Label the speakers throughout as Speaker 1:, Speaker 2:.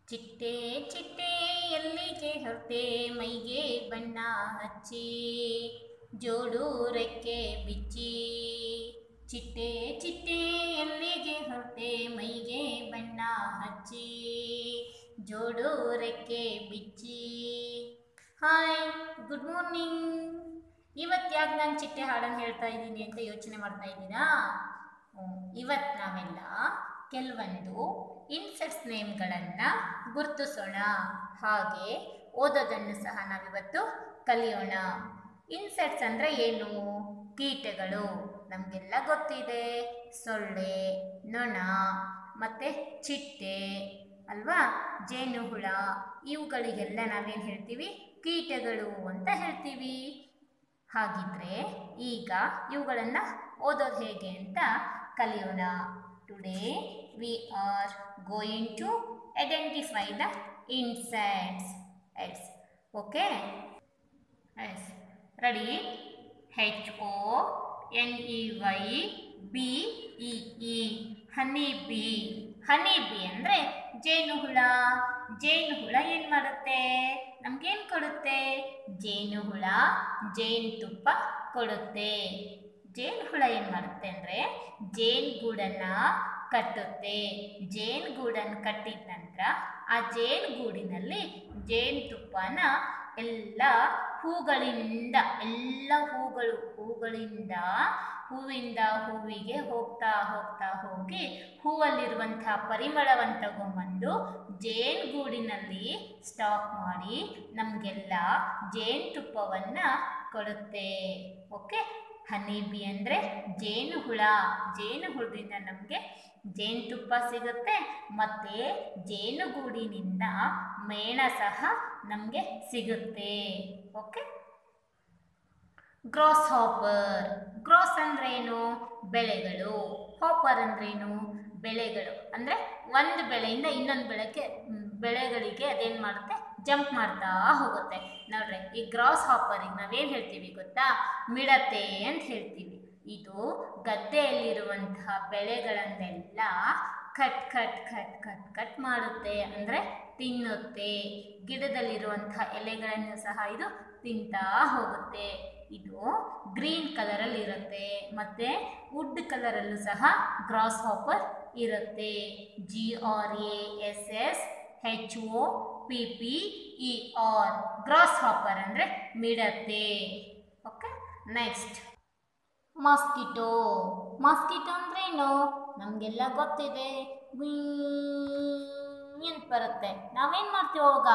Speaker 1: ಚಿಟ್ಟೆ ಚಿಟ್ಟೆ ಎಲ್ಲಿಗೆ ಹೊರಟೆ ಮೈಗೆ ಬಣ್ಣ ಹಚ್ಚಿ ಜೋಡು ರೆಕ್ಕೆ ಬಿಚ್ಚಿ ಚಿಟ್ಟೆ ಚಿಟ್ಟೆ ಎಲ್ಲಿಗೆ ಹೊರಟೆ ಮೈಗೆ ಬಣ್ಣ ಹಚ್ಚಿ ಜೋಡು ರೆಕ್ಕೆ ಬಿಚ್ಚಿ ಹಾಯ್ ಗುಡ್ ಮಾರ್ನಿಂಗ್ ಇವತ್ತು ಯಾಕೆ ನಾನು ಚಿಟ್ಟೆ ಹಾಡನ್ನು ಹೇಳ್ತಾ ಇದ್ದೀನಿ ಅಂತ ಯೋಚನೆ ಮಾಡ್ತಾ ಇದ್ದೀರಾ ಇವತ್ತು ನಾವೆಲ್ಲ ಕೆಲವೊಂದು ಇನ್ಸೆಕ್ಟ್ಸ್ ನೇಮ್ಗಳನ್ನು ಗುರುತಿಸೋಣ ಹಾಗೆ ಓದೋದನ್ನು ಸಹ ನಾವಿವತ್ತು ಕಲಿಯೋಣ ಇನ್ಸೆಕ್ಟ್ಸ್ ಅಂದರೆ ಏನು ಕೀಟಗಳು ನಮಗೆಲ್ಲ ಗೊತ್ತಿದೆ ಸೊಳ್ಳೆ ನೊಣ ಮತ್ತು ಚಿಟ್ಟೆ ಅಲ್ವಾ ಜೇನುಹುಳ ಇವುಗಳಿಗೆಲ್ಲ ನಾವೇನು ಹೇಳ್ತೀವಿ ಕೀಟಗಳು ಅಂತ ಹೇಳ್ತೀವಿ ಹಾಗಿದ್ರೆ ಈಗ ಇವುಗಳನ್ನು ಓದೋದು ಹೇಗೆ ಅಂತ ಕಲಿಯೋಣ today we are going to identify the insects yes okay yes ready H O N E Y B E E honey bee honey bee ಅಂದರೆ ಜೇನುಹುಳ ಜೇನುಹುಳ ಏನು ಮಾಡುತ್ತೆ ನಮ್ಗೇನು ಕೊಡುತ್ತೆ ಜೇನುಹುಳ ಜೇನುತುಪ್ಪ ಕೊಡುತ್ತೆ ಜೇನುಹುಳ ಏನು ಮಾಡುತ್ತೆ ಅಂದರೆ ಜೇನುಗೂಡನ್ನು ಕಟ್ಟುತ್ತೆ ಜೇನುಗೂಡನ್ನು ಕಟ್ಟಿದ ನಂತರ ಆ ಜೇನುಗೂಡಿನಲ್ಲಿ ಜೇನುತುಪ್ಪನ ಎಲ್ಲ ಹೂಗಳಿಂದ ಎಲ್ಲ ಹೂಗಳು ಹೂಗಳಿಂದ ಹೂವಿಂದ ಹೂವಿಗೆ ಹೋಗ್ತಾ ಹೋಗ್ತಾ ಹೋಗಿ ಹೂವಲ್ಲಿರುವಂತಹ ಪರಿಮಳವನ್ನು ತಗೊಂಬಂದು ಜೇನುಗೂಡಿನಲ್ಲಿ ಸ್ಟಾಕ್ ಮಾಡಿ ನಮಗೆಲ್ಲ ಜೇನುತುಪ್ಪವನ್ನು ಕೊಡುತ್ತೆ ಓಕೆ ಹನಿ ಬಿ ಅಂದರೆ ಜೇನುಹುಳ ಜೇನುಹುಳದಿಂದ ನಮಗೆ ಜೇನುತುಪ್ಪ ಸಿಗುತ್ತೆ ಮತ್ತು ಜೇನುಗೂಡಿನಿಂದ ಮೇಣ ಸಹ ನಮಗೆ ಸಿಗುತ್ತೆ ಓಕೆ ಗ್ರಾಸ್ ಹಾಪರ್ ಗ್ರಾಸ್ ಅಂದ್ರೇನು ಬೆಳೆಗಳು ಹಾಪರ್ ಅಂದ್ರೇನು ಬೆಳೆಗಳು ಅಂದರೆ ಒಂದು ಬೆಳೆಯಿಂದ ಇನ್ನೊಂದು ಬೆಳೆಗೆ ಬೆಳೆಗಳಿಗೆ ಅದೇನು ಮಾಡುತ್ತೆ ಜಂಪ್ ಮಾಡ್ತಾ ಹೋಗುತ್ತೆ ನೋಡ್ರಿ ಈ ಗ್ರಾಸ್ ಹಾಪರಿಗೆ ನಾವೇನು ಹೇಳ್ತೀವಿ ಗೊತ್ತಾ ಮಿಡತೆ ಅಂತ ಹೇಳ್ತೀವಿ ಇದು ಗದ್ದೆಯಲ್ಲಿರುವಂತಹ ಬೆಳೆಗಳನ್ನೆಲ್ಲ cut cut cut cut cut ಮಾಡುತ್ತೆ ಅಂದರೆ ತಿನ್ನುತ್ತೆ ಗಿಡದಲ್ಲಿರುವಂತಹ ಎಲೆಗಳನ್ನು ಸಹ ಇದು ತಿಂತಾ ಹೋಗುತ್ತೆ ಇದು ಗ್ರೀನ್ ಕಲರಲ್ಲಿ ಇರುತ್ತೆ ಮತ್ತು ವುಡ್ ಕಲರಲ್ಲೂ ಸಹ ಗ್ರಾಸ್ ಹಾಪರ್ ಇರುತ್ತೆ G R A S S H O P P E R grasshopper ಅಂದರೆ ಮಿಡತೆ ಓಕೆ ನೆಕ್ಸ್ಟ್ ಮಾಸ್ಕಿಟೋ ಮಾಸ್ಕಿಟೋ ಅಂದ್ರೇನು ನಮಗೆಲ್ಲ ಗೊತ್ತಿದೆ ಅಂತ ಬರುತ್ತೆ ನಾವೇನು ಮಾಡ್ತೀವಿ ಅವಾಗ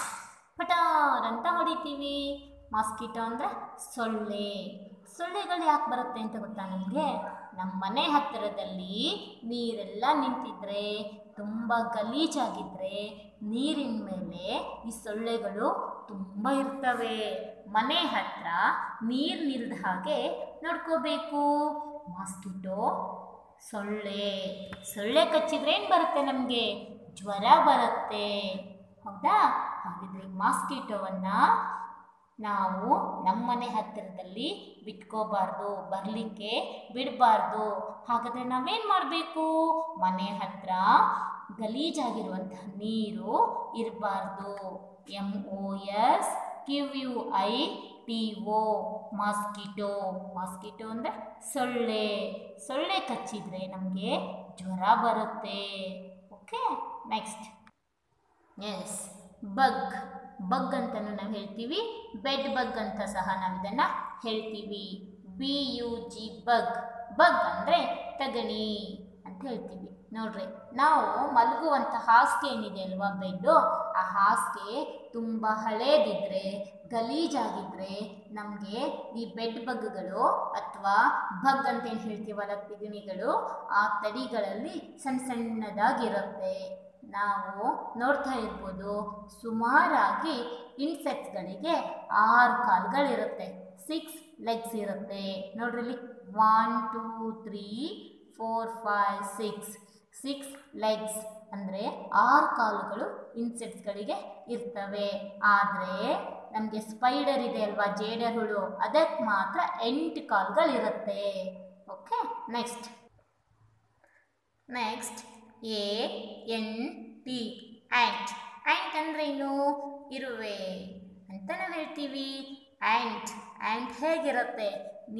Speaker 1: ಪಟಾರ್ ಅಂತ ಹೊಡಿತೀವಿ ಮಾಸ್ಕಿಟೋ ಅಂದರೆ ಸೊಳ್ಳೆ ಸೊಳ್ಳೆಗಳು ಯಾಕೆ ಬರುತ್ತೆ ಅಂತ ಗೊತ್ತಾ ನಮಗೆ ನಮ್ಮ ಮನೆ ಹತ್ತಿರದಲ್ಲಿ ನೀರೆಲ್ಲ ನಿಂತಿದ್ರೆ ತುಂಬ ಗಲೀಜಾಗಿದ್ದರೆ ನೀರಿನ ಮೇಲೆ ಈ ಸೊಳ್ಳೆಗಳು ತುಂಬ ಇರ್ತವೆ ಮನೆ ಹತ್ರ ನೀರು ನಿಲ್ದ ಹಾಗೆ ನೋಡ್ಕೋಬೇಕು ಮಾಸ್ಕಿಟೋ ಸೊಳ್ಳೆ ಸೊಳ್ಳೆ ಕಚ್ಚಿದ್ರೆ ಏನು ಬರುತ್ತೆ ನಮಗೆ ಜ್ವರ ಬರುತ್ತೆ ಹೌದಾ ಹಾಗಿದ್ರೆ ಮಾಸ್ಕಿಟೋವನ್ನು ನಾವು ನಮ್ಮನೆ ಹತ್ತಿರದಲ್ಲಿ ಬಿಟ್ಕೋಬಾರ್ದು ಬರಲಿಕ್ಕೆ ಬಿಡಬಾರ್ದು ಹಾಗಾದರೆ ನಾವೇನು ಮಾಡಬೇಕು ಮನೆ ಹತ್ರ ಗಲೀಜಾಗಿರುವಂತಹ ನೀರು ಇರಬಾರ್ದು M O S Q U I T O mosquito mosquito ಅಂದರೆ ಸೊಳ್ಳೆ ಸೊಳ್ಳೆ ಕಚ್ಚಿದರೆ ನಮಗೆ ಜ್ವರ ಬರುತ್ತೆ okay next yes bug bug ಅಂತಲೂ ನಾವು ಹೇಳ್ತೀವಿ ಬೆಡ್ ಬಗ್ ಅಂತ ಸಹ ನಾವು ಇದನ್ನು ಹೇಳ್ತೀವಿ B U G bug bug ಅಂದರೆ ತಗಣಿ ಅಂತ ಹೇಳ್ತೀವಿ ನೋಡ್ರಿ ನಾವು ಮಲಗುವಂಥ ಹಾಸಿಗೆ ಏನಿದೆ ಅಲ್ವಾ ಬೆಡ್ಡು ಆ ಹಾಸಿಗೆ ತುಂಬ ಹಳೇದಿದ್ರೆ ಗಲೀಜಾಗಿದ್ದರೆ ನಮಗೆ ಈ ಬೆಡ್ ಬಗ್ಗಳು ಅಥವಾ ಬಗ್ ಅಂತ ಏನು ಹೇಳ್ತೀವಲ್ಲ ತಿಗಣಿಗಳು ಆ ತಡಿಗಳಲ್ಲಿ ಸಣ್ಣ ಸಣ್ಣದಾಗಿರುತ್ತೆ ನಾವು ನೋಡ್ತಾ ಇರ್ಬೋದು ಸುಮಾರಾಗಿ ಇನ್ಸೆಕ್ಟ್ಸ್ಗಳಿಗೆ ಆರು ಕಾಲುಗಳಿರುತ್ತೆ ಸಿಕ್ಸ್ ಲೆಗ್ಸ್ ಇರುತ್ತೆ ನೋಡ್ರಿ ಇಲ್ಲಿ one two three four five six six legs ಅಂದರೆ ಆರು ಕಾಲುಗಳು ಇನ್ಸೆಕ್ಟ್ಸ್ಗಳಿಗೆ ಇರ್ತವೆ ಆದರೆ ನಮಗೆ ಸ್ಪೈಡರ್ ಇದೆ ಅಲ್ವಾ ಜೇಡರ್ ಹುಳು ಅದಕ್ಕೆ ಮಾತ್ರ ಎಂಟು ಕಾಲುಗಳಿರುತ್ತೆ okay next next A N T ant ant ಅಂದ್ರೆ ಏನು ಇರುವೆ ಅಂತ ನಾವು ಹೇಳ್ತೀವಿ ಆ್ಯಂಟ್ ಆ್ಯಂಟ್ ಹೇಗಿರುತ್ತೆ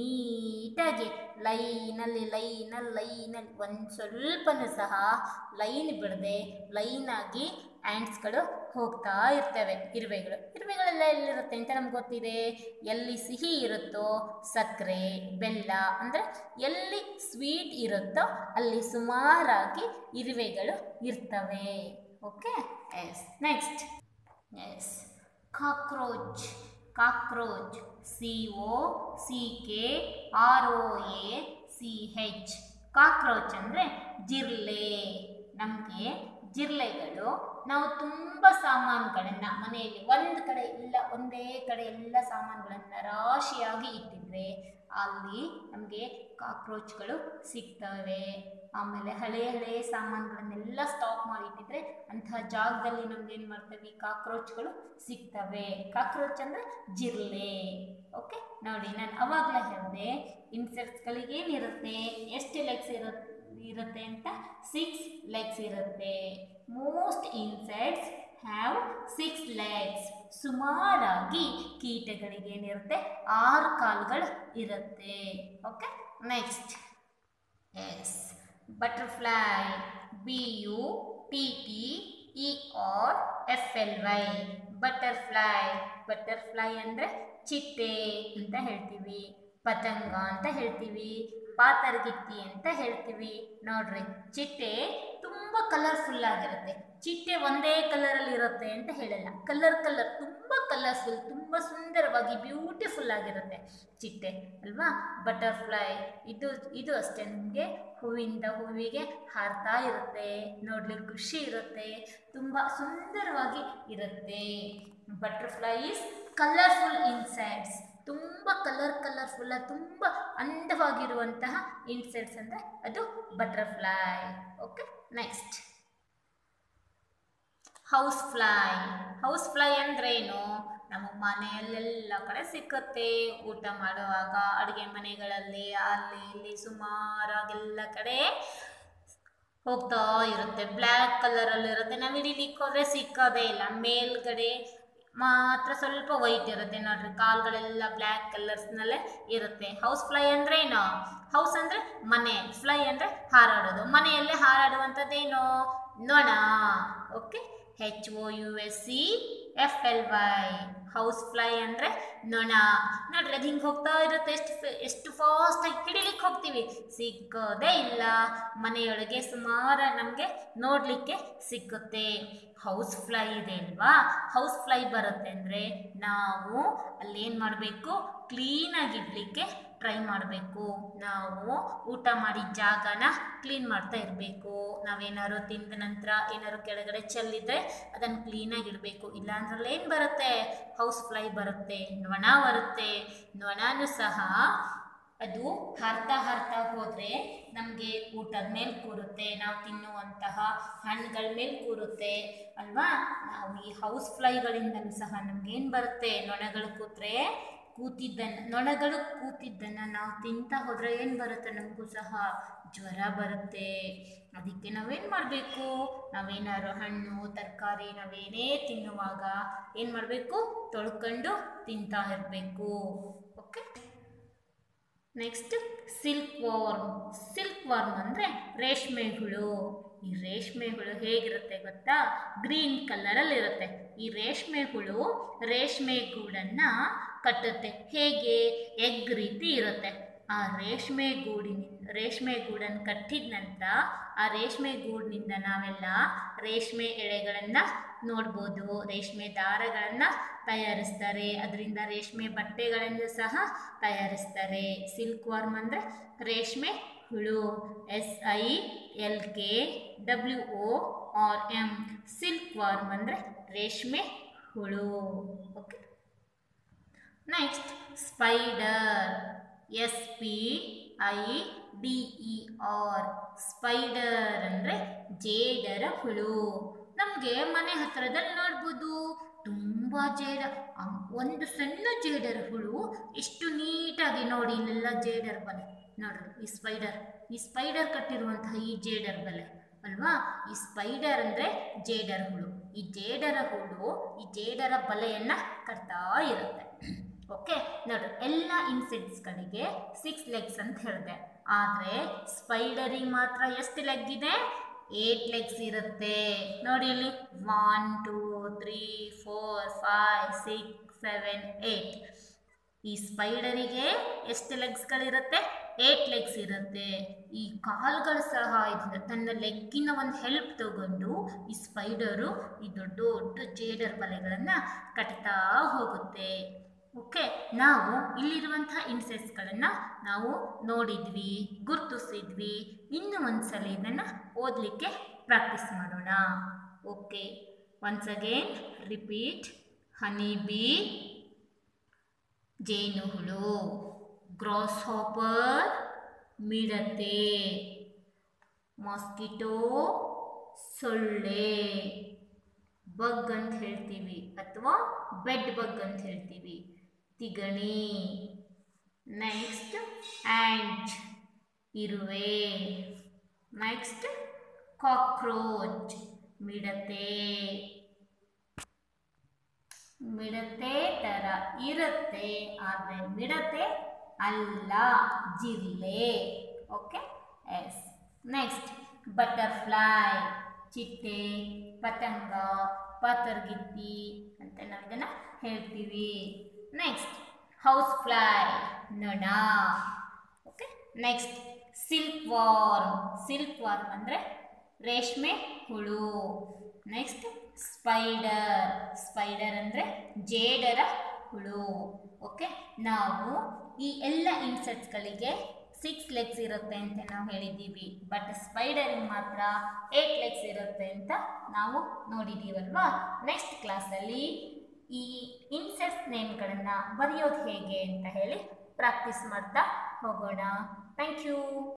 Speaker 1: ನೀಟಾಗಿ ಲೈನಲ್ಲಿ ಲೈನಲ್ಲಿ ಲೈನಲ್ಲಿ ಒಂದು ಸ್ವಲ್ಪನೂ ಸಹ ಲೈನ್ ಬಿಡದೆ ಲೈನಾಗಿ ಆ್ಯಂಟ್ಸ್ಗಳು ಹೋಗ್ತಾ ಇರ್ತವೆ ಇರುವೆಗಳು ಇರುವೆಗಳೆಲ್ಲ ಎಲ್ಲಿರುತ್ತೆ ಅಂತ ನಮ್ಗೆ ಗೊತ್ತಿದೆ ಎಲ್ಲಿ ಸಿಹಿ ಇರುತ್ತೋ ಸಕ್ಕರೆ ಬೆಲ್ಲ ಅಂದರೆ ಎಲ್ಲಿ ಸ್ವೀಟ್ ಇರುತ್ತೋ ಅಲ್ಲಿ ಸುಮಾರಾಗಿ ಇರುವೆಗಳು ಇರ್ತವೆ okay yes next yes cockroach cockroach C O C K R O A C H cockroach ಅಂದರೆ ಜಿರ್ಲೆ ನಮಗೆ ಜಿರ್ಲೆಗಳು ನಾವು ತುಂಬ ಸಾಮಾನುಗಳನ್ನು ಮನೆಯಲ್ಲಿ ಒಂದು ಕಡೆ ಇಲ್ಲ ಒಂದೇ ಕಡೆ ಎಲ್ಲ ಸಾಮಾನುಗಳನ್ನು ರಾಶಿಯಾಗಿ ಇಟ್ಟಿದ್ರೆ ಅಲ್ಲಿ ನಮಗೆ ಕಾಕ್ರೋಚ್ಗಳು ಸಿಗ್ತವೆ ಆಮೇಲೆ ಹಳೆ ಹಳೆ ಸಾಮಾನುಗಳನ್ನೆಲ್ಲ ಸ್ಟಾಕ್ ಮಾಡಿ ಇಟ್ಟಿದ್ರೆ ಅಂತಹ ಜಾಗದಲ್ಲಿ ನಮ್ಗೆ ಏನು ಮಾಡ್ತವೆ ಈ ಕಾಕ್ರೋಚ್ಗಳು ಸಿಗ್ತವೆ ಕಾಕ್ರೋಚ್ ಅಂದರೆ ಜಿರ್ಲೆ ಓಕೆ ನೋಡಿ ನಾನು ಅವಾಗಲೇ ಹೇಳಿದೆ ಇನ್ಸೆಕ್ಟ್ಸ್ಗಳಿಗೆ ಏನಿರುತ್ತೆ ಎಷ್ಟು ಲೆಗ್ಸ್ ಇರುತ್ತೆ ಇರುತ್ತೆ ಅಂತ ಸಿಕ್ಸ್ ಲೆಗ್ಸ್ ಇರುತ್ತೆ most insects have six legs ಸುಮಾರಾಗಿ ಕೀಟಗಳಿಗೆ ಏನಿರುತ್ತೆ ಆರು ಕಾಲುಗಳು ಇರುತ್ತೆ okay next yes butterfly B U T T E R F L Y butterfly butterfly ಅಂದರೆ ಚಿಟ್ಟೆ ಅಂತ ಹೇಳ್ತೀವಿ ಪತಂಗ ಅಂತ ಹೇಳ್ತೀವಿ ಪಾತರಗಿತ್ತಿ ಅಂತ ಹೇಳ್ತೀವಿ ನೋಡ್ರಿ ಚಿಟ್ಟೆ ತುಂಬ ಕಲರ್ಫುಲ್ ಆಗಿರುತ್ತೆ ಚಿಟ್ಟೆ ಒಂದೇ ಕಲರಲ್ಲಿ ಇರುತ್ತೆ ಅಂತ ಹೇಳಲ್ಲ ಕಲರ್ ಕಲರ್ ತುಂಬ ಕಲರ್ಫುಲ್ ತುಂಬ ಸುಂದರವಾಗಿ ಬ್ಯೂಟಿಫುಲ್ ಆಗಿರುತ್ತೆ ಚಿಟ್ಟೆ ಅಲ್ವಾ ಬಟರ್ಫ್ಲೈ ಇದು ಇದು ಅಷ್ಟೇ ನಿಮಗೆ ಹೂವಿಂದ ಹೂವಿಗೆ ಹಾರ್ತಾ ಇರುತ್ತೆ ನೋಡ್ಲಿಕ್ಕೆ ಖುಷಿ ಇರುತ್ತೆ ತುಂಬ ಸುಂದರವಾಗಿ ಇರುತ್ತೆ ಬಟರ್ಫ್ಲೈ ಇಸ್ ಕಲರ್ಫುಲ್ ಇನ್ಸೆಕ್ಟ್ಸ್ ತುಂಬ ಕಲರ್ ಕಲರ್ಫುಲ್ಲ ತುಂಬ ಅಂದವಾಗಿರುವಂತಹ ಇನ್ಸೆಕ್ಟ್ಸ್ ಅಂದರೆ ಅದು butterfly okay next house fly house fly ಅಂದ್ರೇನು ನಮ್ಮ ಮನೆಯಲ್ಲೆಲ್ಲ ಕಡೆ ಸಿಕ್ಕತ್ತೆ ಊಟ ಮಾಡುವಾಗ ಅಡುಗೆ ಮನೆಗಳಲ್ಲಿ ಅಲ್ಲಿ ಇಲ್ಲಿ ಸುಮಾರಾಗೆಲ್ಲ ಕಡೆ ಹೋಗ್ತಾ ಇರುತ್ತೆ ಬ್ಲ್ಯಾಕ್ ಕಲರಲ್ಲಿ ಇರುತ್ತೆ ನಾವು ಹಿಡಿಲಿಕ್ಕೆ ಹೋದರೆ ಸಿಕ್ಕೋದೇ ಇಲ್ಲ ಮೇಲ್ಗಡೆ ಮಾತ್ರ ಸ್ವಲ್ಪ ವೈಟ್ ಇರುತ್ತೆ ನೋಡ್ರಿ ಕಾಲ್ಗಳೆಲ್ಲ ಬ್ಲ್ಯಾಕ್ ಕಲರ್ಸ್ನಲ್ಲೇ ಇರುತ್ತೆ ಹೌಸ್ ಫ್ಲೈ ಅಂದ್ರೆ ಏನು ಹೌಸ್ ಅಂದ್ರೆ ಮನೆ ಫ್ಲೈ ಅಂದ್ರೆ ಹಾರಾಡೋದು ಮನೆಯಲ್ಲೇ ಹಾರಾಡುವಂಥದ್ದೇನು ನೊಣ okay H O U S E F L Y house fly ಅಂದರೆ ನೊಣ ನೋಡ್ರಿ ಅದು ಹಿಂಗೆ ಹೋಗ್ತಾ ಇರುತ್ತೆ ಎಷ್ಟು ಫೆ- ಎಷ್ಟು ಫಾಸ್ಟಾಗಿ ಹಿಡಿಲಿಕ್ಕೆ ಹೋಗ್ತೀವಿ ಸಿಕ್ಕೋದೇ ಇಲ್ಲ ಮನೆಯೊಳಗೆ ಸುಮಾರು ನಮಗೆ ನೋಡಲಿಕ್ಕೆ ಸಿಕ್ಕುತ್ತೆ ಹೌಸ್ ಫ್ಲೈ ಇದೆ ಅಲ್ವಾ ಹೌಸ್ ಫ್ಲೈ ಬರುತ್ತೆ ಅಂದರೆ ನಾವು ಅಲ್ಲೇನು ಮಾಡಬೇಕು ಕ್ಲೀನಾಗಿ ಇಡಲಿಕ್ಕೆ ಟ್ರೈ ಮಾಡಬೇಕು ನಾವು ಊಟ ಮಾಡಿದ ಜಾಗನ ಕ್ಲೀನ್ ಮಾಡ್ತಾ ಇರಬೇಕು ನಾವೇನಾದ್ರು ತಿಂದ ನಂತರ ಏನಾದ್ರು ಕೆಳಗಡೆ ಚೆಲ್ಲಿದ್ರೆ ಅದನ್ನು ಕ್ಲೀನಾಗಿ ಇಡಬೇಕು ಇಲ್ಲಾಂದ್ರಲ್ಲಿ ಏನು ಬರುತ್ತೆ ಹೌಸ್ ಫ್ಲೈ ಬರುತ್ತೆ ನೊಣ ಬರುತ್ತೆ ನೊಣನೂ ಸಹ ಅದು ಹಾರ್ತಾ ಹಾರ್ತಾ ಹೋದರೆ ನಮಗೆ ಊಟದ ಮೇಲೆ ಕೂರುತ್ತೆ ನಾವು ತಿನ್ನುವಂತಹ ಹಣ್ಣುಗಳ ಮೇಲೆ ಕೂರುತ್ತೆ ಅಲ್ವಾ ನಾವು ಈ ಹೌಸ್ ಫ್ಲೈಗಳಿಂದಲೂ ಸಹ ನಮಗೇನು ಬರುತ್ತೆ ನೊಣಗಳು ಕೂತ್ರೆ ಕೂತಿದ್ದನ್ನು ನೊಣಗಳು ಕೂತಿದ್ದನ್ನು ನಾವು ತಿಂತಾ ಹೋದರೆ ಏನು ಬರುತ್ತೆ ನಮಗೂ ಸಹ ಜ್ವರ ಬರುತ್ತೆ ಅದಕ್ಕೆ ನಾವೇನು ಮಾಡಬೇಕು ನಾವೇನಾದ್ರು ಹಣ್ಣು ತರಕಾರಿ ನಾವೇನೇ ತಿನ್ನುವಾಗ ಏನು ಮಾಡಬೇಕು ತೊಳ್ಕೊಂಡು ತಿಂತಾ ಇರಬೇಕು okay next silk worm silk worm ಅಂದರೆ ರೇಷ್ಮೆ ಹುಳು ಈ ರೇಷ್ಮೆ ಹುಳು ಹೇಗಿರುತ್ತೆ ಗೊತ್ತಾ ಗ್ರೀನ್ ಕಲರಲ್ಲಿ ಇರುತ್ತೆ ಈ ರೇಷ್ಮೆ ಹುಳು ರೇಷ್ಮೆ ಗೂಡನ್ನು ಕಟ್ಟುತ್ತೆ ಹೇಗೆ ಎಗ್ ರೀತಿ ಇರುತ್ತೆ ಆ ರೇಷ್ಮೆ ಗೂಡಿನ ರೇಷ್ಮೆ ಗೂಡನ್ನು ಕಟ್ಟಿದ ನಂತರ ಆ ರೇಷ್ಮೆ ಗೂಡಿನಿಂದ ನಾವೆಲ್ಲ ರೇಷ್ಮೆ ಎಳೆಗಳನ್ನು ನೋಡ್ಬೋದು ರೇಷ್ಮೆ ದಾರಗಳನ್ನು ತಯಾರಿಸ್ತಾರೆ ಅದರಿಂದ ರೇಷ್ಮೆ ಬಟ್ಟೆಗಳನ್ನು ಸಹ ತಯಾರಿಸ್ತಾರೆ ಸಿಲ್ಕ್ ವರ್ಮ್ ಅಂದರೆ ರೇಷ್ಮೆ ಹುಳು S I L K W O R M silk worm ಅಂದರೆ ರೇಷ್ಮೆ ಹುಳು okay next spider S P I D E R spider ಅಂದರೆ ಜೇಡರ ಹುಳು ನಮಗೆ ಮನೆ ಹತ್ತಿರದಲ್ಲಿ ನೋಡ್ಬೋದು ತುಂಬ ಜೇಡ ಆ, ಒಂದು ಸಣ್ಣ ಜೇಡರ ಹುಳು ಎಷ್ಟು ನೀಟಾಗಿ ನೋಡಿ ಇಲ್ಲೆಲ್ಲ ಜೇಡರ್ ಬಲೆ ನೋಡ್ರಿ ಈ ಸ್ಪೈಡರ್ ಈ ಸ್ಪೈಡರ್ ಕಟ್ಟಿರುವಂತಹ ಈ ಜೇಡರ್ ಬಲೆ ಅಲ್ವಾ ಈ ಸ್ಪೈಡರ್ ಅಂದರೆ ಜೇಡರ್ ಹುಳು ಈ ಜೇಡರ ಹುಳು ಈ ಜೇಡರ ಬಲೆಯನ್ನು ಕಟ್ತಾ ಇರುತ್ತೆ ಓಕೆ ನೋಡಿ ಎಲ್ಲ ಇನ್ಸೆಕ್ಟ್ಸ್ಗಳಿಗೆ ಸಿಕ್ಸ್ ಲೆಗ್ಸ್ ಅಂತ ಹೇಳಿದೆ ಆದರೆ ಸ್ಪೈಡರಿಗೆ ಮಾತ್ರ ಎಷ್ಟು ಲೆಗ್ ಇದೆ ಏಟ್ ಲೆಗ್ಸ್ ಇರುತ್ತೆ ನೋಡಿ ಇಲ್ಲಿ one two three four five six seven eight ಈ ಸ್ಪೈಡರಿಗೆ ಎಷ್ಟು ಲೆಗ್ಸ್ಗಳಿರುತ್ತೆ ಏಟ್ ಲೆಗ್ಸ್ ಇರುತ್ತೆ ಈ ಕಾಲ್ಗಳ ಸಹಾಯದಿಂದ ತನ್ನ ಲೆಗ್ಗಿನ ಒಂದು ಹೆಲ್ಪ್ ತಗೊಂಡು ಈ ಸ್ಪೈಡರು ಈ ದೊಡ್ಡ ದೊಡ್ಡ ಜೇಡರ್ ಬಲೆಗಳನ್ನು ಕಟ್ತಾ ಹೋಗುತ್ತೆ ಓಕೆ ನಾವು ಇಲ್ಲಿರುವಂಥ ಇನ್ಸೆಕ್ಟ್ಸ್ಗಳನ್ನು ನಾವು ನೋಡಿದ್ವಿ ಗುರ್ತಿಸಿದ್ವಿ ಇನ್ನು ಒಂದ್ಸಲ ಇದನ್ನು ಓದಲಿಕ್ಕೆ ಪ್ರಾಕ್ಟೀಸ್ ಮಾಡೋಣ okay once again repeat honey bee ಜೇನುಹುಳು ಗ್ರಾಸ್ ಹಾಪರ್ ಮಿಡತೆ ಮಾಸ್ಕಿಟೋ ಸೊಳ್ಳೆ ಬಗ್ ಅಂತ ಹೇಳ್ತೀವಿ ಅಥವಾ ಬೆಡ್ ಬಗ್ ಅಂತ ಹೇಳ್ತೀವಿ ತಿಗಣಿ ನೆಕ್ಸ್ಟ್ ಆ್ಯಂಟ್ ಇರುವೆ ನೆಕ್ಸ್ಟ್ ಕಾಕ್ರೋಚ್ ಮಿಡತೆ ಮಿಡತೆ ಥರ ಇರುತ್ತೆ ಆದರೆ ಮಿಡತೆ ಅಲ್ಲ ಜಿರ್ಲೆ ಓಕೆ ಎಸ್ ನೆಕ್ಸ್ಟ್ ಬಟರ್ಫ್ಲೈ ಚಿಟ್ಟೆ ಪತಂಗ ಪಾತರ್ಗಿತ್ತಿ ಅಂತ ನಾವು ಇದನ್ನು ಹೇಳ್ತೀವಿ ನೆಕ್ಸ್ಟ್ ಹೌಸ್ ಫ್ಲೈ ನೊಣ okay next silk worm silk worm ಅಂದರೆ ರೇಷ್ಮೆ ಹುಳು ನೆಕ್ಸ್ಟ್ ಸ್ಪೈಡರ್ ಸ್ಪೈಡರ್ ಅಂದರೆ ಜೇಡರ ಹುಳು ಓಕೆ ನಾವು ಈ ಎಲ್ಲ ಇನ್ಸೆಕ್ಟ್ಸ್ಗಳಿಗೆ ಸಿಕ್ಸ್ ಲೆಗ್ಸ್ ಇರುತ್ತೆ ಅಂತ ನಾವು ಹೇಳಿದ್ದೀವಿ ಬಟ್ ಸ್ಪೈಡರಿಗೆ ಮಾತ್ರ ಏಟ್ ಲೆಗ್ಸ್ ಇರುತ್ತೆ ಅಂತ ನಾವು ನೋಡಿದ್ದೀವಲ್ವಾ ನೆಕ್ಸ್ಟ್ ಕ್ಲಾಸಲ್ಲಿ ಈ ಇನ್ಸೆಕ್ಟ್ಸ್ ನೇಮ್ಗಳನ್ನು ಬರೆಯೋದು ಹೇಗೆ ಅಂತ ಹೇಳಿ ಪ್ರಾಕ್ಟೀಸ್ ಮಾಡ್ತಾ ಹೋಗೋಣ ಥ್ಯಾಂಕ್ ಯು